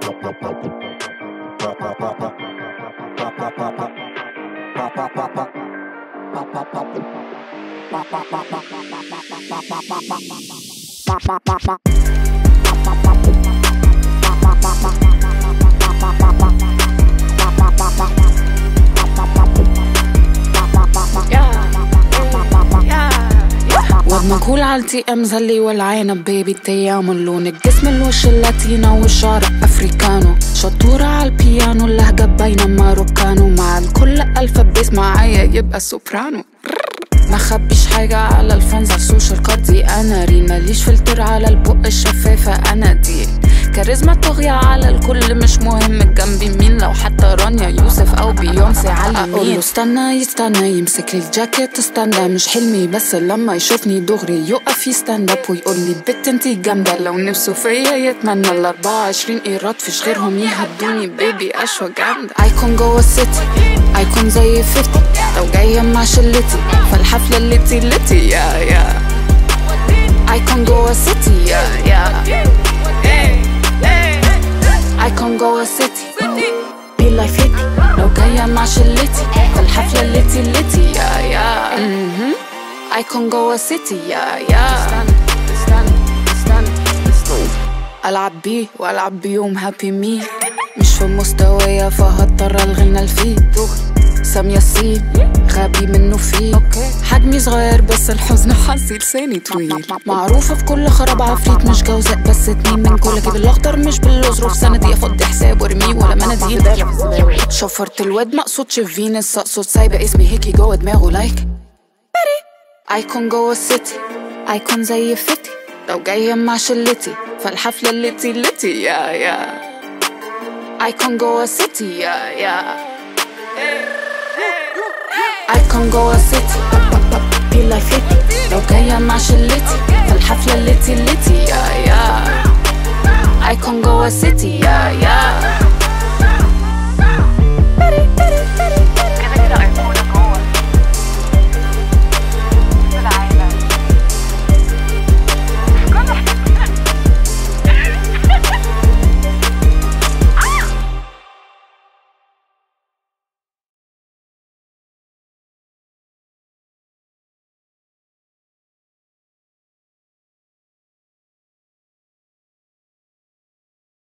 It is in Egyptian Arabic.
واد مجهول على التي ام زلي والعنب بيبي تيامن لون الجسم الوش اللاتينو والشعر افريكانو شطورة على البيانو اللهجة باينة ماروكانو مع الكل الف بيس معايا يبقى سوبرانو ما خبيش حاجة على الفانز على السوشيال كاردي انا رين ماليش فلتر على البق الشفافة انا دي كاريزما طاغية على الكل مش مهم جنبي مين لو حتى رانيا يوسف او بيونسي على اقول له استنى يستنى يمسك لي الجاكيت استنى مش حلمي بس لما يشوفني دغري يقف يستاند اب ويقول لي بت انتي جامدة لو نفسه فيا يتمنى ال 24 ايراد فيش غيرهم يهدوني بيبي اشوى جامدة ايكون جوه السيتي ايكون زي 50 لو جاية مع شلتي فالحفلة اللي لتي يا يا ايكون جوه السيتي يا يا ايكون جوه السيتي بي لايف هيتي لو جاية مع شلتي فالحفلة اللي لتي يا يا مهم. ايكون جوه السيتي يا يا العب بيه والعب بيوم هابي مي مش في مستوايا فهضطر الغنى الفي سامية السين غبي منه فيه حجمي صغير بس الحزن حظي لساني طويل معروفة في كل خراب عفريت مش جوزاء بس اتنين من كل جيب الاخضر مش بالظروف سندي افضي حساب وارميه ولا مناديل شفرت الواد مقصودش في فينس اقصد سايبة اسمي هيكي جوه دماغه لايك ايكون جوه السيتي ايكون زي فتي لو جاية مع شلتي فالحفلة اللي لتي يا يا ايكون جوه السيتي يا يا ايكون جوه السيتي بي لايف هيتي لو جاية مع شلتي فالحفلة اللي لتي يا يا ايكون جوه السيتي يا